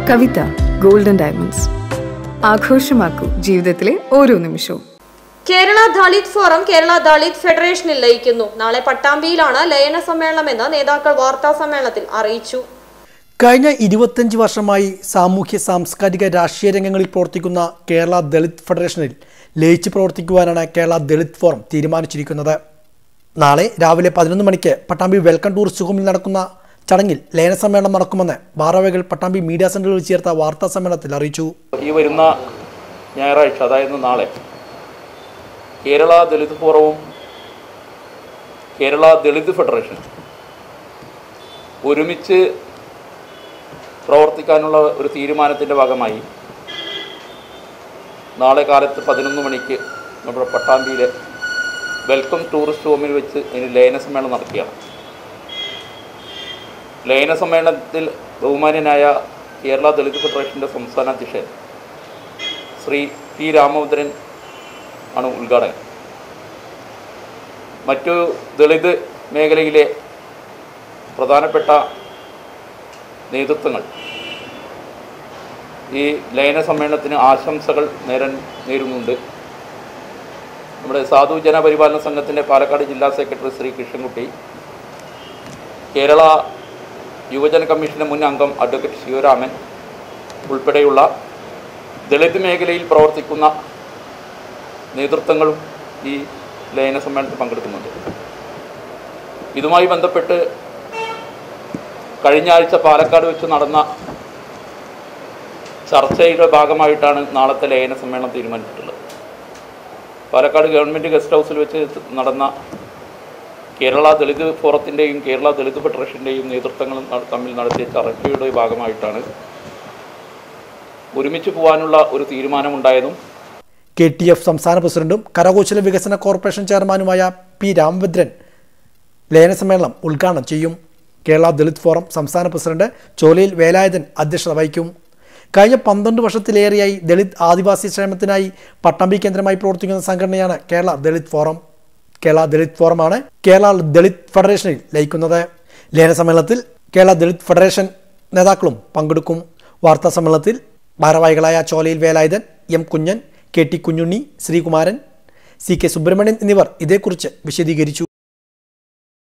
കവിത golden diamonds ആഘോഷമാക്കൂ ജീവിതത്തിലെ ഓരോ നിമിഷവും കേരള ദളിത് ഫോറം കേരള ദളിത് ഫെഡറേഷനിൽ ലയിക്കുന്നു നാളെ പട്ടാമ്പിയിലാണ് ലയന സമ്മേളനമെന്ന് നേതാക്കൾ വാർത്താ സമ്മേളനത്തിൽ അറിയിച്ചു കഴിഞ്ഞ ഇരുപത്തഞ്ച് വർഷമായി സാമൂഹ്യ സാംസ്കാരിക രാഷ്ട്രീയ രംഗങ്ങളിൽ പ്രവർത്തിക്കുന്ന കേരള ദളിത് ഫെഡറേഷനിൽ ലയിച്ച് പ്രവർത്തിക്കുവാനാണ് കേരള ദളിത് ഫോറം തീരുമാനിച്ചിരിക്കുന്നത് നാളെ രാവിലെ പതിനൊന്ന് മണിക്ക് പട്ടാമ്പി വെൽക്കം ടൂറിസ്റ്റ് ഹോമിൽ നടക്കുന്ന ചടങ്ങിൽ ലയന സമ്മേളനം നടക്കുമെന്ന് ഭാരവാഹികൾ പട്ടാമ്പി മീഡിയ സെന്ററിൽ ചേർത്ത വാർത്താ സമ്മേളനത്തിൽ അറിയിച്ചു ഈ വരുന്ന ഞായറാഴ്ച അതായത് നാളെ കേരള ദളിത് ഫോറവും കേരള ദളിത് ഫെഡറേഷൻ ഒരുമിച്ച് പ്രവർത്തിക്കാനുള്ള ഒരു തീരുമാനത്തിൻ്റെ ഭാഗമായി നാളെ കാലത്ത് പതിനൊന്ന് മണിക്ക് നമ്മുടെ പട്ടാമ്പിയിലെ വെൽക്കം ടൂറിസ്റ്റ് ഹോമിൽ വെച്ച് ഇനി ലയന സമ്മേളനം നടക്കുകയാണ് ലയന സമ്മേളനത്തിൽ ബഹുമാന്യനായ കേരള ദളിത് ഫെഡറേഷൻ്റെ സംസ്ഥാന അധ്യക്ഷൻ ശ്രീ പി രാമഭദ്രൻ ആണ് ഉദ്ഘാടകൻ മറ്റു ദളിത് മേഖലയിലെ പ്രധാനപ്പെട്ട നേതൃത്വങ്ങൾ ഈ ലയന സമ്മേളനത്തിന് ആശംസകൾ നേരൻ നേരുന്നുണ്ട് നമ്മുടെ സാധു ജനപരിപാലന സംഘത്തിൻ്റെ പാലക്കാട് ജില്ലാ സെക്രട്ടറി ശ്രീ കൃഷ്ണൻകുട്ടി കേരള യുവജന കമ്മീഷന്റെ മുൻ അംഗം അഡ്വക്കേറ്റ് ശിവരാമൻ ഉൾപ്പെടെയുള്ള ദളിത് മേഖലയിൽ പ്രവർത്തിക്കുന്ന നേതൃത്വങ്ങളും ഈ ലയന സമ്മേളനത്തിൽ പങ്കെടുക്കുന്നുണ്ട് ഇതുമായി ബന്ധപ്പെട്ട് കഴിഞ്ഞ ആഴ്ച പാലക്കാട് വെച്ച് നടന്ന ചർച്ചയുടെ ഭാഗമായിട്ടാണ് നാളത്തെ ലയന സമ്മേളനം തീരുമാനിച്ചിട്ടുള്ളത് പാലക്കാട് ഗവൺമെൻറ് ഗസ്റ്റ് ഹൗസിൽ വെച്ച് നടന്ന കേരള ദളിത് ഫോറത്തിൻ്റെയും കേരള ദളിത് ഫെഡറേഷൻ്റെയും നേതൃത്വങ്ങളും ന- തമ്മിൽ നടത്തിയ ചർച്ചയുടെ ഭാഗമായിട്ടാണ് ഒരുമിച്ച് പോകാനുള്ള ഒരു തീരുമാനമുണ്ടായതും കെ ടി എഫ് സംസ്ഥാന പ്രസിഡന്റും കരകൗശല വികസന കോർപ്പറേഷൻ ചെയർമാനുമായ പി രാമഭദ്രൻ ലയന സമ്മേളനം ഉദ്ഘാടനം ചെയ്യും കേരള ദളിത് ഫോറം സംസ്ഥാന പ്രസിഡന്റ് ചോലയിൽ വേലായുധൻ അധ്യക്ഷത വഹിക്കും കഴിഞ്ഞ പന്ത്രണ്ട് വർഷത്തിലേറെയായി ദളിത് ആദിവാസി ക്ഷേമത്തിനായി പട്ടാമ്പി കേന്ദ്രമായി പ്രവർത്തിക്കുന്ന സംഘടനയാണ് കേരള ദളിത് ഫോറം കേരള ദളിത് ഫോറമാണ് കേരള ദളിത് ഫെഡറേഷനിൽ ലയിക്കുന്നത് ലയന സമ്മേളനത്തിൽ കേരള ദളിത് ഫെഡറേഷൻ നേതാക്കളും പങ്കെടുക്കും വാർത്താ സമ്മേളനത്തിൽ ഭാരവാഹികളായ Cholayil Velayudhan M Kunjan K T Kunjunni Sreekumaran C K Subramanian എന്നിവർ ഇതേക്കുറിച്ച് വിശദീകരിച്ചു